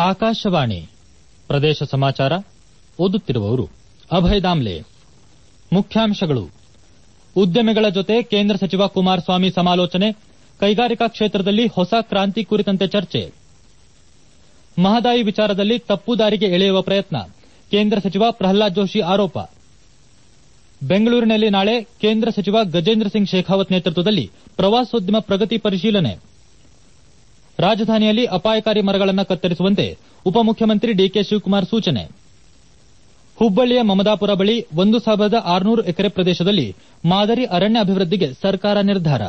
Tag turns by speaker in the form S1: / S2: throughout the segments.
S1: ಆಕಾಶವಾಣಿ ಪ್ರದೇಶ ಸಮಾಚಾರ ಓದುತ್ತಿರುವವರು ಅಭಯ್ ದಾಮ್ಲೆ ಮುಖ್ಯಾಂಶಗಳು ಉದ್ಯಮಿಗಳ ಜೊತೆ ಕೇಂದ್ರ ಸಚಿವ ಕುಮಾರಸ್ವಾಮಿ ಸಮಾಲೋಚನೆ ಕೈಗಾರಿಕಾ ಕ್ಷೇತ್ರದಲ್ಲಿ ಹೊಸ ಕ್ರಾಂತಿ ಕುರಿತಂತೆ ಚರ್ಚೆ ಮಹದಾಯಿ ವಿಚಾರದಲ್ಲಿ ತಪ್ಪು ದಾರಿಗೆ ಎಳೆಯುವ ಪ್ರಯತ್ನ ಕೇಂದ್ರ ಸಚಿವ ಪ್ರಹ್ಲಾದ್ ಜೋಶಿ ಆರೋಪ ಬೆಂಗಳೂರಿನಲ್ಲಿ ನಾಳೆ ಕೇಂದ್ರ ಸಚಿವ ಗಜೇಂದ್ರ ಸಿಂಗ್ ಶೇಖಾವತ್ ನೇತೃತ್ವದಲ್ಲಿ ಪ್ರವಾಸೋದ್ಯಮ ಪ್ರಗತಿ ಪರಿಶೀಲನೆ ರಾಜಧಾನಿಯಲ್ಲಿ ಅಪಾಯಕಾರಿ ಮರಗಳನ್ನು ಕತ್ತರಿಸುವಂತೆ ಉಪಮುಖ್ಯಮಂತ್ರಿ ಡಿಕೆ ಶಿವಕುಮಾರ್ ಸೂಚನೆ ಹುಬ್ಬಳ್ಳಿಯ ಮಮದಾಪುರ ಬಳಿ ಒಂದು ಸಾವಿರದ ಆರುನೂರು ಎಕರೆ ಪ್ರದೇಶದಲ್ಲಿ ಮಾದರಿ ಅರಣ್ಯ ಅಭಿವೃದ್ಧಿಗೆ ಸರ್ಕಾರ ನಿರ್ಧಾರ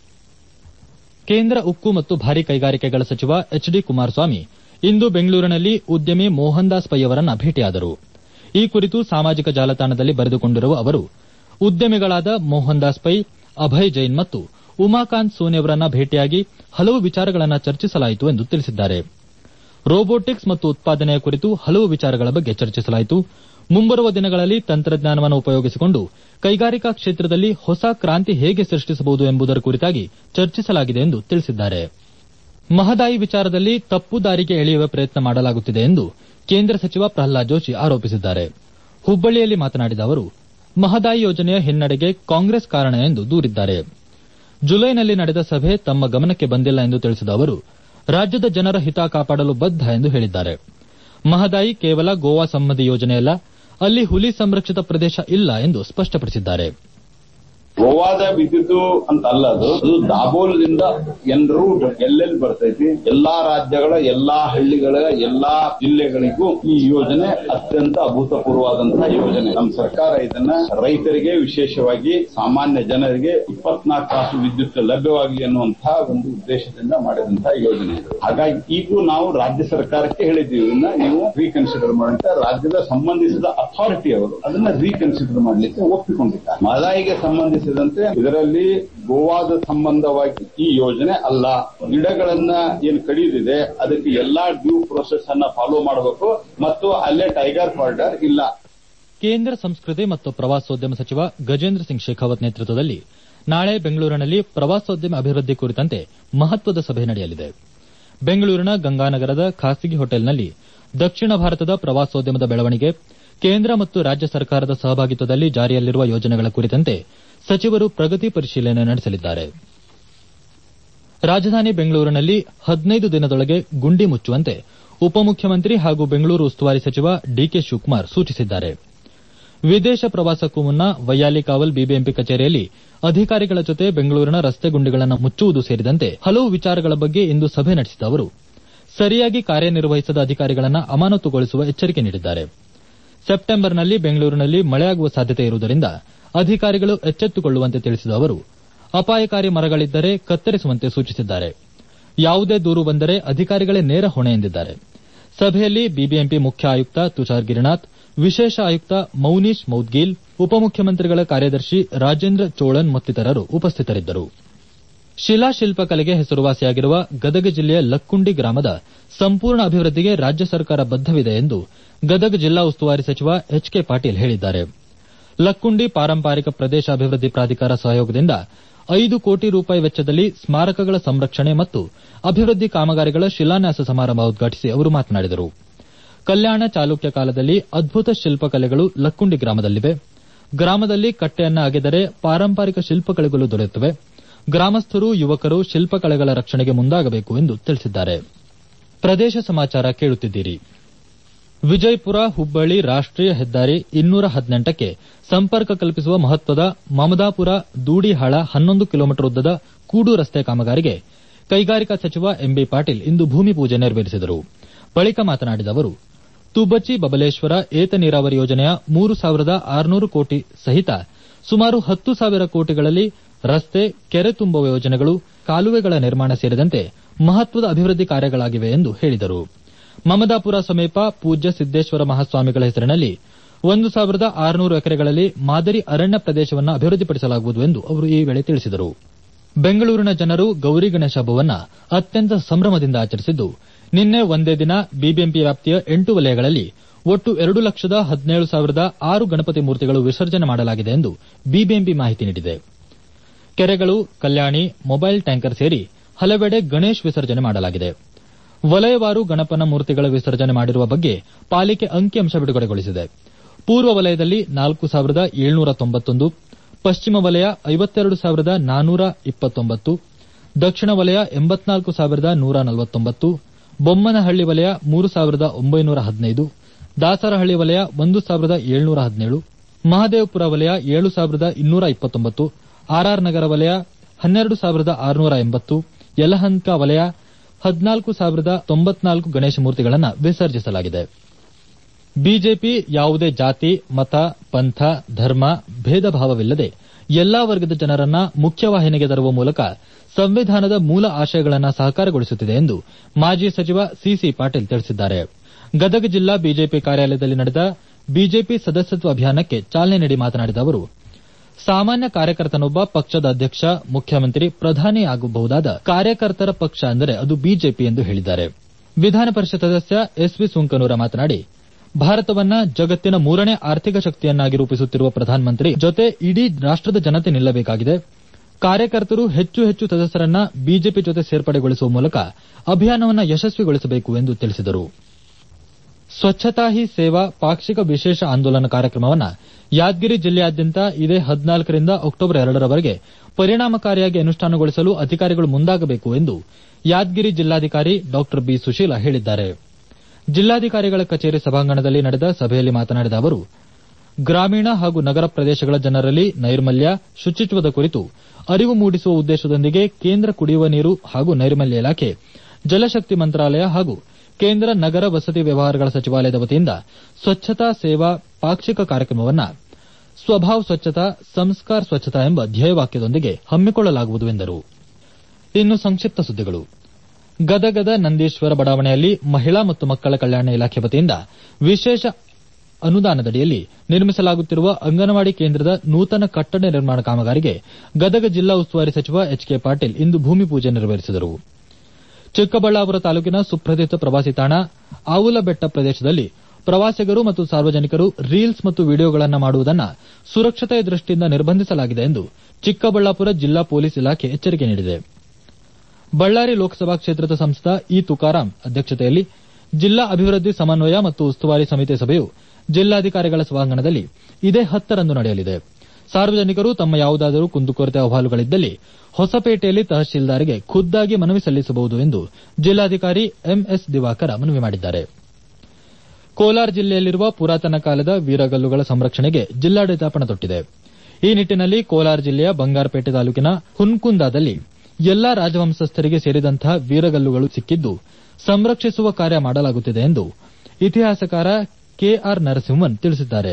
S1: ಕೇಂದ್ರ ಉಕ್ಕು ಮತ್ತು ಭಾರಿ ಕೈಗಾರಿಕೆಗಳ ಸಚಿವ ಎಚ್ ಡಿ ಕುಮಾರಸ್ವಾಮಿ ಇಂದು ಬೆಂಗಳೂರಿನಲ್ಲಿ ಉದ್ಯಮಿ ಮೋಹನ್ ದಾಸ್ ಪೈ ಅವರನ್ನ ಭೇಟಿಯಾದರು ಈ ಕುರಿತು ಸಾಮಾಜಿಕ ಜಾಲತಾಣದಲ್ಲಿ ಬರೆದುಕೊಂಡಿರುವ ಅವರು ಉದ್ಯಮಿಗಳಾದ ಮೋಹನ್ ದಾಸ್ ಪೈ ಅಭಯ್ ಜೈನ್ ಮತ್ತು ಉಮಾಕಾಂತ್ ಸೋನಿ ಅವರನ್ನ ಭೇಟಿಯಾಗಿ ಹಲವು ವಿಚಾರಗಳನ್ನು ಚರ್ಚಿಸಲಾಯಿತು ಎಂದು ತಿಳಿಸಿದ್ದಾರೆ ರೋಬೋಟಿಕ್ಸ್ ಮತ್ತು ಉತ್ಪಾದನೆಯ ಕುರಿತು ಹಲವು ವಿಚಾರಗಳ ಬಗ್ಗೆ ಚರ್ಚಿಸಲಾಯಿತು ಮುಂಬರುವ ದಿನಗಳಲ್ಲಿ ತಂತ್ರಜ್ಞಾನವನ್ನು ಉಪಯೋಗಿಸಿಕೊಂಡು ಕೈಗಾರಿಕಾ ಕ್ಷೇತ್ರದಲ್ಲಿ ಹೊಸ ಕ್ರಾಂತಿ ಹೇಗೆ ಸೃಷ್ಟಿಸಬಹುದು ಎಂಬುದರ ಕುರಿತಾಗಿ ಚರ್ಚಿಸಲಾಗಿದೆ ಎಂದು ತಿಳಿಸಿದ್ದಾರೆ ಮಹದಾಯಿ ವಿಚಾರದಲ್ಲಿ ತಪ್ಪು ದಾರಿಗೆ ಎಳೆಯುವ ಪ್ರಯತ್ನ ಮಾಡಲಾಗುತ್ತಿದೆ ಎಂದು ಕೇಂದ್ರ ಸಚಿವ ಪ್ರಹ್ಲಾದ್ ಜೋಶಿ ಆರೋಪಿಸಿದ್ದಾರೆ ಹುಬ್ಬಳ್ಳಿಯಲ್ಲಿ ಮಾತನಾಡಿದ ಅವರು ಮಹದಾಯಿ ಯೋಜನೆಯ ಹಿನ್ನಡೆಗೆ ಕಾಂಗ್ರೆಸ್ ಕಾರಣ ಎಂದು ದೂರಿದ್ದಾರೆ ಜುಲೈನಲ್ಲಿ ನಡೆದ ಸಭೆ ತಮ್ಮ ಗಮನಕ್ಕೆ ಬಂದಿಲ್ಲ ಎಂದು ತಿಳಿಸಿದ ಅವರು ರಾಜ್ಯದ ಜನರ ಹಿತ ಕಾಪಾಡಲು ಬದ್ದ ಎಂದು ಹೇಳಿದ್ದಾರೆ ಮಹದಾಯಿ ಕೇವಲ ಗೋವಾ ಸಂಬಂಧಿ ಯೋಜನೆಯಲ್ಲ ಅಲ್ಲಿ ಹುಲಿ ಸಂರಕ್ಷಿತ ಪ್ರದೇಶ ಇಲ್ಲ ಎಂದು ಸ್ಪಷ್ಟಪಡಿಸಿದ್ದಾರೆ
S2: ಗೋವಾದ ಬಿದ್ದಿದ್ದು ಅಂತ ಅಲ್ಲ ಅದು ಅದು ದಾಬೋಲದಿಂದ ಎನ್ ರೂಟ್ ಎಲ್ಲೆಲ್ಲಿ ಬರ್ತೈತಿ ಎಲ್ಲಾ ರಾಜ್ಯಗಳ ಎಲ್ಲಾ ಹಳ್ಳಿಗಳ ಎಲ್ಲಾ ಜಿಲ್ಲೆಗಳಿಗೂ ಈ ಯೋಜನೆ ಅತ್ಯಂತ ಅಭೂತಪೂರ್ವವಾದಂತಹ ಯೋಜನೆ ನಮ್ಮ ಸರ್ಕಾರ ಇದನ್ನ ರೈತರಿಗೆ ವಿಶೇಷವಾಗಿ ಸಾಮಾನ್ಯ ಜನರಿಗೆ ಇಪ್ಪತ್ನಾಲ್ಕು ತಾಸು ವಿದ್ಯುತ್ ಲಭ್ಯವಾಗಲಿ ಅನ್ನುವಂತಹ ಒಂದು ಉದ್ದೇಶದಿಂದ ಮಾಡಿದಂತಹ ಯೋಜನೆ ಇದು ಹಾಗಾಗಿ ಈಗೂ ನಾವು ರಾಜ್ಯ ಸರ್ಕಾರಕ್ಕೆ ಹೇಳಿದ್ದೀವಿ ಇದನ್ನ ನೀವು ರೀಕನ್ಸಿಡರ್ ಮಾಡಂತ ರಾಜ್ಯದ ಸಂಬಂಧಿಸಿದ ಅಥಾರಿಟಿ ಅವರು ಅದನ್ನ ರೀಕನ್ಸಿಡರ್ ಮಾಡಲಿಕ್ಕೆ ಒಪ್ಪಿಕೊಂಡಿದ್ದಾರೆ ಮಹದಾಯಿಗೆ ಸಂಬಂಧಿಸಿದಂತೆ ಇದರಲ್ಲಿ ಗೋವಾದ ಸಂಬಂಧವಾಗಿ ಈ ಯೋಜನೆ ಅಲ್ಲ ಗಿಡಗಳನ್ನ ಏನ್ ಕಡಿದಿದೆ ಅದಕ್ಕೆ ಎಲ್ಲಾ ಡ್ಯೂ ಪ್ರೊಸೆಸ್ ಅನ್ನ ಫಾಲೋ ಮಾಡಬೇಕು ಮತ್ತು ಅಲ್ಲೇ ಟೈಗರ್ ಕಾರಿಡಾರ್ ಇಲ್ಲ
S1: ಕೇಂದ್ರ ಸಂಸ್ಕೃತಿ ಮತ್ತು ಪ್ರವಾಸೋದ್ಯಮ ಸಚಿವ ಗಜೇಂದ್ರ ಸಿಂಗ್ ಶೇಖಾವತ್ ನೇತೃತ್ವದಲ್ಲಿ ನಾಳೆ ಬೆಂಗಳೂರಿನಲ್ಲಿ ಪ್ರವಾಸೋದ್ಯಮ ಅಭಿವೃದ್ಧಿ ಕುರಿತಂತೆ ಮಹತ್ವದ ಸಭೆ ನಡೆಯಲಿದೆ ಬೆಂಗಳೂರಿನ ಗಂಗಾನಗರದ ಖಾಸಗಿ ಹೋಟೆಲ್ನಲ್ಲಿ ದಕ್ಷಿಣ ಭಾರತದ ಪ್ರವಾಸೋದ್ಯಮದ ಬೆಳವಣಿಗೆ ಕೇಂದ್ರ ಮತ್ತು ರಾಜ್ಯ ಸರ್ಕಾರದ ಸಹಭಾಗಿತ್ವದಲ್ಲಿ ಜಾರಿಯಲ್ಲಿರುವ ಯೋಜನೆಗಳ ಕುರಿತಂತೆ ಸಚಿವರು ಪ್ರಗತಿ ಪರಿಶೀಲನೆ ನಡೆಸಲಿದ್ದಾರೆ ರಾಜಧಾನಿ ಬೆಂಗಳೂರಿನಲ್ಲಿ ಹದಿನೈದು ದಿನದೊಳಗೆ ಗುಂಡಿ ಮುಚ್ಚುವಂತೆ ಉಪಮುಖ್ಯಮಂತ್ರಿ ಹಾಗೂ ಬೆಂಗಳೂರು ಉಸ್ತುವಾರಿ ಸಚಿವ ಡಿಕೆ ಶಿವಕುಮಾರ್ ಸೂಚಿಸಿದ್ದಾರೆ ವಿದೇಶ ಪ್ರವಾಸಕ್ಕೂ ಮುನ್ನ ವೈಯಾಲಿಕಾವಲ್ ಬಿಬಿಎಂಪಿ ಕಚೇರಿಯಲ್ಲಿ ಅಧಿಕಾರಿಗಳ ಜೊತೆ ಬೆಂಗಳೂರಿನ ರಸ್ತೆ ಗುಂಡಿಗಳನ್ನು ಮುಚ್ಚುವುದು ಸೇರಿದಂತೆ ಹಲವು ವಿಚಾರಗಳ ಬಗ್ಗೆ ಇಂದು ಸಭೆ ನಡೆಸಿದ ಅವರು ಸರಿಯಾಗಿ ಕಾರ್ಯನಿರ್ವಹಿಸದ ಅಧಿಕಾರಿಗಳನ್ನು ಅಮಾನತುಗೊಳಿಸುವ ಎಚ್ಚರಿಕೆ ನೀಡಿದ್ದಾರೆ ಸೆಪ್ಟೆಂಬರ್ನಲ್ಲಿ ಬೆಂಗಳೂರಿನಲ್ಲಿ ಮಳೆಯಾಗುವ ಸಾಧ್ಯತೆ ಇರುವುದರಿಂದ ಅಧಿಕಾರಿಗಳು ಎಚ್ಚೆತ್ತುಕೊಳ್ಳುವಂತೆ ತಿಳಿಸಿದ ಅವರು ಅಪಾಯಕಾರಿ ಮರಗಳಿದ್ದರೆ ಕತ್ತರಿಸುವಂತೆ ಸೂಚಿಸಿದ್ದಾರೆ ಯಾವುದೇ ದೂರು ಬಂದರೆ ಅಧಿಕಾರಿಗಳೇ ನೇರ ಹೊಣೆ ಎಂದಿದ್ದಾರೆ ಸಭೆಯಲ್ಲಿ ಬಿಬಿಎಂಪಿ ಮುಖ್ಯ ಆಯುಕ್ತ ತುಷಾರ್ ಗಿರಿನಾಥ್ ವಿಶೇಷ ಆಯುಕ್ತ ಮೌನೀಶ್ ಮೌದ್ಗಿಲ್ ಉಪಮುಖ್ಯಮಂತ್ರಿಗಳ ಕಾರ್ಯದರ್ಶಿ ರಾಜೇಂದ್ರ ಚೋಳನ್ ಮತ್ತಿತರರು ಉಪಸ್ಥಿತರಿದ್ದರು ಶಿಲಾಶಿಲ್ಪ ಕಲೆಗೆ ಹೆಸರುವಾಸಿಯಾಗಿರುವ ಗದಗ ಜಿಲ್ಲೆಯ ಲಕ್ಕುಂಡಿ ಗ್ರಾಮದ ಸಂಪೂರ್ಣ ಅಭಿವೃದ್ಧಿಗೆ ರಾಜ್ಯ ಸರ್ಕಾರ ಬದ್ದವಿದೆ ಎಂದು ಗದಗ ಜಿಲ್ಲಾ ಉಸ್ತುವಾರಿ ಸಚಿವ ಎಚ್ ಕೆ ಪಾಟೀಲ್ ಹೇಳಿದ್ದಾರೆ ಲಕ್ಕುಂಡಿ ಪಾರಂಪರಿಕ ಪ್ರದೇಶ ಅಭಿವೃದ್ಧಿ ಪ್ರಾಧಿಕಾರ ಸಹಯೋಗದಿಂದ ಐದು ಕೋಟಿ ರೂಪಾಯಿ ವೆಚ್ಚದಲ್ಲಿ ಸ್ಮಾರಕಗಳ ಸಂರಕ್ಷಣೆ ಮತ್ತು ಅಭಿವೃದ್ಧಿ ಕಾಮಗಾರಿಗಳ ಶಿಲಾನ್ಯಾಸ ಸಮಾರಂಭ ಉದ್ಘಾಟಿಸಿ ಅವರು ಮಾತನಾಡಿದರು ಕಲ್ಯಾಣ ಚಾಲುಕ್ಯ ಕಾಲದಲ್ಲಿ ಅದ್ಭುತ ಶಿಲ್ಪಕಲೆಗಳು ಲಕ್ಕುಂಡಿ ಗ್ರಾಮದಲ್ಲಿವೆ ಗ್ರಾಮದಲ್ಲಿ ಕಟ್ಟೆಯನ್ನ ಅಗೆದರೆ ಪಾರಂಪರಿಕ ಶಿಲ್ಪಕಲೆಗಳು ದೊರೆಯುತ್ತವೆ ಗ್ರಾಮಸ್ಥರು ಯುವಕರು ಶಿಲ್ಪಕಲೆಗಳ ರಕ್ಷಣೆಗೆ ಮುಂದಾಗಬೇಕು ಎಂದು ತಿಳಿಸಿದ್ದಾರೆ ಪ್ರದೇಶ ಸಮಾಚಾರ ಕೇಳುತ್ತಿದ್ದೀರಿ ವಿಜಯಪುರ ಹುಬ್ಬಳ್ಳಿ ರಾಷ್ಟೀಯ ಹೆದ್ದಾರಿ ಇನ್ನೂರ ಹದಿನೆಂಟಕ್ಕೆ ಸಂಪರ್ಕ ಕಲ್ಪಿಸುವ ಮಹತ್ವದ ಮಮದಾಪುರ ದೂಡಿಹಾಳ ಹನ್ನೊಂದು ಕಿಲೋಮೀಟರ್ ಉದ್ದದ ಕೂಡು ರಸ್ತೆ ಕಾಮಗಾರಿಗೆ ಕೈಗಾರಿಕಾ ಸಚಿವ ಎಂಬಿ ಪಾಟೀಲ್ ಇಂದು ಭೂಮಿ ಪೂಜೆ ನೆರವೇರಿಸಿದರು ಬಳಿಕ ಮಾತನಾಡಿದ ಅವರು ತುಬಚಿ ಬಬಲೇಶ್ವರ ಏತ ನೀರಾವರಿ ಯೋಜನೆಯ ಮೂರು ಸಾವಿರದ ಆರುನೂರು ಕೋಟಿ ಸಹಿತ ಸುಮಾರು ಹತ್ತು ಸಾವಿರ ಕೋಟಿಗಳಲ್ಲಿ ರಸ್ತೆ ಕೆರೆ ತುಂಬುವ ಯೋಜನೆಗಳು ಕಾಲುವೆಗಳ ನಿರ್ಮಾಣ ಸೇರಿದಂತೆ ಮಹತ್ವದ ಅಭಿವೃದ್ಧಿ ಕಾರ್ಯಗಳಾಗಿವೆ ಎಂದು ಹೇಳಿದರು ಮಮದಾಪುರ ಸಮೀಪ ಪೂಜ್ಯ ಸಿದ್ದೇಶ್ವರ ಮಹಾಸ್ವಾಮಿಗಳ ಹೆಸರಿನಲ್ಲಿ ಒಂದು ಸಾವಿರದ ಆರುನೂರು ಎಕರೆಗಳಲ್ಲಿ ಮಾದರಿ ಅರಣ್ಯ ಪ್ರದೇಶವನ್ನು ಅಭಿವೃದ್ಧಿಪಡಿಸಲಾಗುವುದು ಎಂದು ಅವರು ಈ ವೇಳೆ ತಿಳಿಸಿದರು ಬೆಂಗಳೂರಿನ ಜನರು ಗೌರಿ ಗಣೇಶ ಹಬ್ಬವನ್ನು ಅತ್ಯಂತ ಸಂಭ್ರಮದಿಂದ ಆಚರಿಸಿದ್ದು ನಿನ್ನೆ ಒಂದೇ ದಿನ ಬಿಬಿಎಂಪಿ ವ್ಯಾಪ್ತಿಯ ಎಂಟು ವಲಯಗಳಲ್ಲಿ ಒಟ್ಟು ಎರಡು ಲಕ್ಷದ ಹದಿನೇಳು ಸಾವಿರದ ಆರು ಗಣಪತಿ ಮೂರ್ತಿಗಳು ವಿಸರ್ಜನೆ ಮಾಡಲಾಗಿದೆ ಎಂದು ಬಿಬಿಎಂಪಿ ಮಾಹಿತಿ ನೀಡಿದೆ ಕೆರೆಗಳು ಕಲ್ಯಾಣಿ ಮೊಬೈಲ್ ಟ್ಯಾಂಕರ್ ಸೇರಿ ಹಲವೆಡೆ ಗಣೇಶ್ ವಿಸರ್ಜನೆ ಮಾಡಲಾಗಿದೆ ವಲಯವಾರು ಗಣಪನ ಮೂರ್ತಿಗಳ ವಿಸರ್ಜನೆ ಮಾಡಿರುವ ಬಗ್ಗೆ ಪಾಲಿಕೆ ಅಂಕಿಅಂಶ ಬಿಡುಗಡೆಗೊಳಿಸಿದೆ ಪೂರ್ವ ವಲಯದಲ್ಲಿ ನಾಲ್ಕು ಸಾವಿರದ ಏಳ್ನೂರ ತೊಂಬತ್ತೊಂದು ಪಶ್ಚಿಮ ವಲಯ ಐವತ್ತೆರಡು ಸಾವಿರದ ನಾನೂರ ಇಪ್ಪತ್ತೊಂಬತ್ತು ದಕ್ಷಿಣ ವಲಯ ಎಂಬತ್ನಾಲ್ಕು ಸಾವಿರದ ನೂರ ನಲವತ್ತೊಂಬತ್ತು ಬೊಮ್ಮನಹಳ್ಳಿ ವಲಯ ಮೂರು ಸಾವಿರದ ಒಂಬೈನೂರ ಹದಿನೈದು ದಾಸರಹಳ್ಳಿ ವಲಯ ಒಂದು ಸಾವಿರದ ಏಳ್ನೂರ ಹದಿನೇಳು ಮಹದೇವಪುರ ವಲಯ ಏಳು ಸಾವಿರದ ಇನ್ನೂರ ಇಪ್ಪತ್ತೊಂಬತ್ತು ಆರ್ಆರ್ ನಗರ ವಲಯ ಹನ್ನೆರಡು ಸಾವಿರದ ಆರುನೂರ ಎಂಬತ್ತು ಯಲಹಂಕ ವಲಯ ಹದಿನಾಲ್ಕು ಸಾವಿರದ ತೊಂಬತ್ನಾಲ್ಕು ಗಣೇಶ ಮೂರ್ತಿಗಳನ್ನು ವಿಸರ್ಜಿಸಲಾಗಿದೆ ಬಿಜೆಪಿ ಯಾವುದೇ ಜಾತಿ ಮತ ಪಂಥ ಧರ್ಮ ಭೇದ ಭಾವವಿಲ್ಲದೆ ಎಲ್ಲಾ ವರ್ಗದ ಜನರನ್ನ ಮುಖ್ಯವಾಹಿನಿಗೆ ತರುವ ಮೂಲಕ ಸಂವಿಧಾನದ ಮೂಲ ಆಶಯಗಳನ್ನು ಸಾಕಾರಗೊಳಿಸುತ್ತಿದೆ ಎಂದು ಮಾಜಿ ಸಚಿವ ಸಿಸಿ ಪಾಟೀಲ್ ತಿಳಿಸಿದ್ದಾರೆ ಗದಗ ಜಿಲ್ಲಾ ಬಿಜೆಪಿ ಕಾರ್ಯಾಲಯದಲ್ಲಿ ನಡೆದ ಬಿಜೆಪಿ ಸದಸ್ಯತ್ವ ಅಭಿಯಾನಕ್ಕೆ ಚಾಲನೆ ನೀಡಿ ಮಾತನಾಡಿದ ಅವರು ಸಾಮಾನ್ಯ ಕಾರ್ಯಕರ್ತನೊಬ್ಬ ಪಕ್ಷದ ಅಧ್ಯಕ್ಷ ಮುಖ್ಯಮಂತ್ರಿ ಪ್ರಧಾನಿ ಆಗಬಹುದಾದ ಕಾರ್ಯಕರ್ತರ ಪಕ್ಷ ಅಂದರೆ ಅದು ಬಿಜೆಪಿ ಎಂದು ಹೇಳಿದ್ದಾರೆ ವಿಧಾನ ಪರಿಷತ್ ಸದಸ್ಯ ಎಸ್ವಿ ಸುಂಕನೂರ ಮಾತನಾಡಿ ಭಾರತವನ್ನ ಜಗತ್ತಿನ ಮೂರನೇ ಆರ್ಥಿಕ ಶಕ್ತಿಯನ್ನಾಗಿ ರೂಪಿಸುತ್ತಿರುವ ಪ್ರಧಾನಮಂತ್ರಿ ಜೊತೆ ಇಡೀ ರಾಷ್ಟದ ಜನತೆ ನಿಲ್ಲಬೇಕಾಗಿದೆ ಕಾರ್ಯಕರ್ತರು ಹೆಚ್ಚು ಹೆಚ್ಚು ಸದಸ್ಯರನ್ನ ಬಿಜೆಪಿ ಜೊತೆ ಸೇರ್ಪಡೆಗೊಳಿಸುವ ಮೂಲಕ ಅಭಿಯಾನವನ್ನು ಯಶಸ್ವಿಗೊಳಿಸಬೇಕು ಎಂದು ತಿಳಿಸಿದರು ಸ್ವಚ್ಛತಾ ಹಿ ಸೇವಾ ಪಾಕ್ಷಿಕ ವಿಶೇಷ ಆಂದೋಲನ ಕಾರ್ಯಕ್ರಮವನ್ನು ಯಾದಗಿರಿ ಜಿಲ್ಲೆಯಾದ್ಯಂತ ಇದೇ ಹದಿನಾಲ್ಕರಿಂದ ಅಕ್ಟೋಬರ್ ಎರಡರವರೆಗೆ ಪರಿಣಾಮಕಾರಿಯಾಗಿ ಅನುಷ್ಠಾನಗೊಳಿಸಲು ಅಧಿಕಾರಿಗಳು ಮುಂದಾಗಬೇಕು ಎಂದು ಯಾದಗಿರಿ ಜಿಲ್ಲಾಧಿಕಾರಿ ಡಾ ಬಿ ಸುಶೀಲಾ ಹೇಳಿದ್ದಾರೆ ಜಿಲ್ಲಾಧಿಕಾರಿಗಳ ಕಚೇರಿ ಸಭಾಂಗಣದಲ್ಲಿ ನಡೆದ ಸಭೆಯಲ್ಲಿ ಮಾತನಾಡಿದ ಅವರು ಗ್ರಾಮೀಣ ಹಾಗೂ ನಗರ ಪ್ರದೇಶಗಳ ಜನರಲ್ಲಿ ನೈರ್ಮಲ್ಯ ಶುಚಿತ್ವದ ಕುರಿತು ಅರಿವು ಮೂಡಿಸುವ ಉದ್ದೇಶದೊಂದಿಗೆ ಕೇಂದ್ರ ಕುಡಿಯುವ ನೀರು ಹಾಗೂ ನೈರ್ಮಲ್ಯ ಇಲಾಖೆ ಜಲಶಕ್ತಿ ಮಂತ್ರಾಲಯ ಹಾಗೂ ಕೇಂದ್ರ ನಗರ ವಸತಿ ವ್ಯವಹಾರಗಳ ಸಚಿವಾಲಯದ ವತಿಯಿಂದ ಸ್ವಚ್ಛತಾ ಸೇವಾ ಪಾಕ್ಷಿಕ ಕಾರ್ಯಕ್ರಮವನ್ನು ಸ್ವಭಾವ್ ಸ್ವಚ್ಛತಾ ಸಂಸ್ಕಾರ್ ಸ್ವಚ್ಛತಾ ಎಂಬ ಧ್ಯೇಯವಾಕ್ಯದೊಂದಿಗೆ ಹಮ್ಮಿಕೊಳ್ಳಲಾಗುವುದು ಎಂದರು ಇನ್ನು ಸಂಕ್ಷಿಪ್ತ ಸುದ್ದಿಗಳು ಗದಗದ ನಂದೀಶ್ವರ ಬಡಾವಣೆಯಲ್ಲಿ ಮಹಿಳಾ ಮತ್ತು ಮಕ್ಕಳ ಕಲ್ಯಾಣ ಇಲಾಖೆ ವತಿಯಿಂದ ವಿಶೇಷ ಅನುದಾನದಡಿಯಲ್ಲಿ ನಿರ್ಮಿಸಲಾಗುತ್ತಿರುವ ಅಂಗನವಾಡಿ ಕೇಂದ್ರದ ನೂತನ ಕಟ್ಟಡ ನಿರ್ಮಾಣ ಕಾಮಗಾರಿಗೆ ಗದಗ ಜಿಲ್ಲಾ ಉಸ್ತುವಾರಿ ಸಚಿವ ಎಚ್ ಕೆ ಪಾಟೀಲ್ ಇಂದು ಭೂಮಿ ಪೂಜೆ ನೆರವೇರಿಸಿದರು ಚಿಕ್ಕಬಳ್ಳಾಪುರ ತಾಲೂಕಿನ ಸುಪ್ರಸಿದ್ದ ಪ್ರವಾಸಿ ತಾಣ ಆವುಲಬೆಟ್ಟ ಪ್ರದೇಶದಲ್ಲಿ ಪ್ರವಾಸಿಗರು ಮತ್ತು ಸಾರ್ವಜನಿಕರು ರೀಲ್ಸ್ ಮತ್ತು ವಿಡಿಯೋಗಳನ್ನು ಮಾಡುವುದನ್ನು ಸುರಕ್ಷತೆಯ ದೃಷ್ಟಿಯಿಂದ ನಿರ್ಬಂಧಿಸಲಾಗಿದೆ ಎಂದು ಚಿಕ್ಕಬಳ್ಳಾಪುರ ಜಿಲ್ಲಾ ಪೊಲೀಸ್ ಇಲಾಖೆ ಎಚ್ಚರಿಕೆ ನೀಡಿದೆ ಬಳ್ಳಾರಿ ಲೋಕಸಭಾ ಕ್ಷೇತ್ರದ ಸಂಸದ ಇ ತುಕಾರಾಂ ಅಧ್ಯಕ್ಷತೆಯಲ್ಲಿ ಜಿಲ್ಲಾ ಅಭಿವೃದ್ಧಿ ಸಮನ್ವಯ ಮತ್ತು ಉಸ್ತುವಾರಿ ಸಮಿತಿ ಸಭೆಯು ಜಿಲ್ಲಾಧಿಕಾರಿಗಳ ಸಭಾಂಗಣದಲ್ಲಿ ಇದೇ ಹತ್ತರಂದು ನಡೆಯಲಿದೆ ಸಾರ್ವಜನಿಕರು ತಮ್ಮ ಯಾವುದಾದರೂ ಕುಂದುಕೊರತೆ ಅಹವಾಲುಗಳಿದ್ದಲ್ಲಿ ಹೊಸಪೇಟೆಯಲ್ಲಿ ತಹಶೀಲ್ದಾರ್ಗೆ ಖುದ್ದಾಗಿ ಮನವಿ ಸಲ್ಲಿಸಬಹುದು ಎಂದು ಜಿಲ್ಲಾಧಿಕಾರಿ ಎಂಎಸ್ ದಿವಾಕರ ಮನವಿ ಮಾಡಿದ್ದಾರೆ ಕೋಲಾರ ಜಿಲ್ಲೆಯಲ್ಲಿರುವ ಪುರಾತನ ಕಾಲದ ವೀರಗಲ್ಲುಗಳ ಸಂರಕ್ಷಣೆಗೆ ಜಿಲ್ಲಾಡಳಿತ ಪಣತೊಟ್ಟಿದೆ ಈ ನಿಟ್ಟಿನಲ್ಲಿ ಕೋಲಾರ ಜಿಲ್ಲೆಯ ಬಂಗಾರಪೇಟೆ ತಾಲೂಕಿನ ಹುನ್ಕುಂದಾದಲ್ಲಿ ಎಲ್ಲಾ ರಾಜವಂಶಸ್ಥರಿಗೆ ಸೇರಿದಂತಹ ವೀರಗಲ್ಲುಗಳು ಸಿಕ್ಕಿದ್ದು ಸಂರಕ್ಷಿಸುವ ಕಾರ್ಯ ಮಾಡಲಾಗುತ್ತಿದೆ ಎಂದು ಇತಿಹಾಸಕಾರ ಕೆಆರ್ ನರಸಿಂಹನ್ ತಿಳಿಸಿದ್ದಾರೆ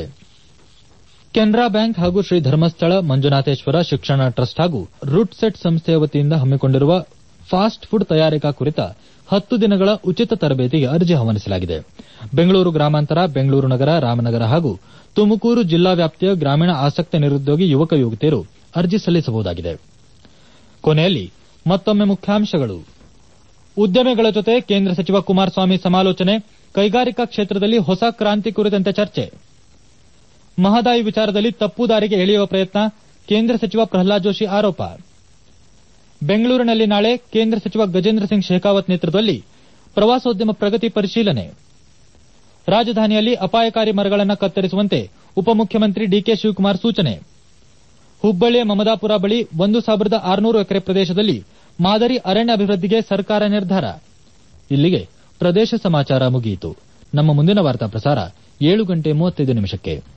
S1: ಕೆನರಾ ಬ್ಯಾಂಕ್ ಹಾಗೂ ಶ್ರೀ ಧರ್ಮಸ್ಥಳ ಮಂಜುನಾಥೇಶ್ವರ ಶಿಕ್ಷಣ ಟ್ರಸ್ಟ್ ಹಾಗೂ ರೂಟ್ ಸೆಟ್ ಸಂಸ್ಥೆಯ ವತಿಯಿಂದ ಹಮ್ಮಿಕೊಂಡಿರುವ ಫಾಸ್ಟ್ ಫುಡ್ ತಯಾರಿಕಾ ಕುರಿತ ಹತ್ತು ದಿನಗಳ ಉಚಿತ ತರಬೇತಿಗೆ ಅರ್ಜಿ ಆಹ್ವಾನಿಸಲಾಗಿದೆ ಬೆಂಗಳೂರು ಗ್ರಾಮಾಂತರ ಬೆಂಗಳೂರು ನಗರ ರಾಮನಗರ ಹಾಗೂ ತುಮಕೂರು ಜಿಲ್ಲಾ ವ್ಯಾಪ್ತಿಯ ಗ್ರಾಮೀಣ ಆಸಕ್ತ ನಿರುದ್ಯೋಗಿ ಯುವಕ ಯುವತಿಯರು ಅರ್ಜಿ ಸಲ್ಲಿಸಬಹುದಾಗಿದೆ ಕೊನೆಯಲ್ಲಿ ಮತ್ತೊಮ್ಮೆ ಮುಖ್ಯಾಂಶಗಳು ಉದ್ಯಮಿಗಳ ಜೊತೆ ಕೇಂದ್ರ ಸಚಿವ ಕುಮಾರಸ್ವಾಮಿ ಸಮಾಲೋಚನೆ ಕೈಗಾರಿಕಾ ಕ್ಷೇತ್ರದಲ್ಲಿ ಹೊಸ ಕ್ರಾಂತಿ ಕುರಿತಂತೆ ಚರ್ಚೆ ಮಹದಾಯಿ ವಿಚಾರದಲ್ಲಿ ತಪ್ಪು ದಾರಿಗೆ ಎಳೆಯುವ ಪ್ರಯತ್ನ ಕೇಂದ್ರ ಸಚಿವ ಪ್ರಹ್ಲಾದ್ ಜೋಶಿ ಆರೋಪ ಬೆಂಗಳೂರಿನಲ್ಲಿ ನಾಳೆ ಕೇಂದ್ರ ಸಚಿವ ಗಜೇಂದ್ರ ಸಿಂಗ್ ಶೇಖಾವತ್ ನೇತೃತ್ವದಲ್ಲಿ ಪ್ರವಾಸೋದ್ಯಮ ಪ್ರಗತಿ ಪರಿಶೀಲನೆ ರಾಜಧಾನಿಯಲ್ಲಿ ಅಪಾಯಕಾರಿ ಮರಗಳನ್ನು ಕತ್ತರಿಸುವಂತೆ ಉಪಮುಖ್ಯಮಂತ್ರಿ ಡಿಕೆ ಶಿವಕುಮಾರ್ ಸೂಚನೆ ಹುಬ್ಬಳ್ಳಿಯ ಮಮದಾಪುರ ಬಳಿ ಒಂದು ಸಾವಿರದ ಆರುನೂರು ಎಕರೆ ಪ್ರದೇಶದಲ್ಲಿ ಮಾದರಿ ಅರಣ್ಯ ಅಭಿವೃದ್ಧಿಗೆ ಸರ್ಕಾರ ನಿರ್ಧಾರ ಇಲ್ಲಿಗೆ ಪ್ರದೇಶ ಸಮಾಚಾರ ಮುಗಿಯಿತು ನಮ್ಮ ಮುಂದಿನ ವಾರ್ತಾ ಪ್ರಸಾರ ಏಳು ಗಂಟೆ ಮೂವತ್ತೈದು ನಿಮಿಷಕ್ಕೆ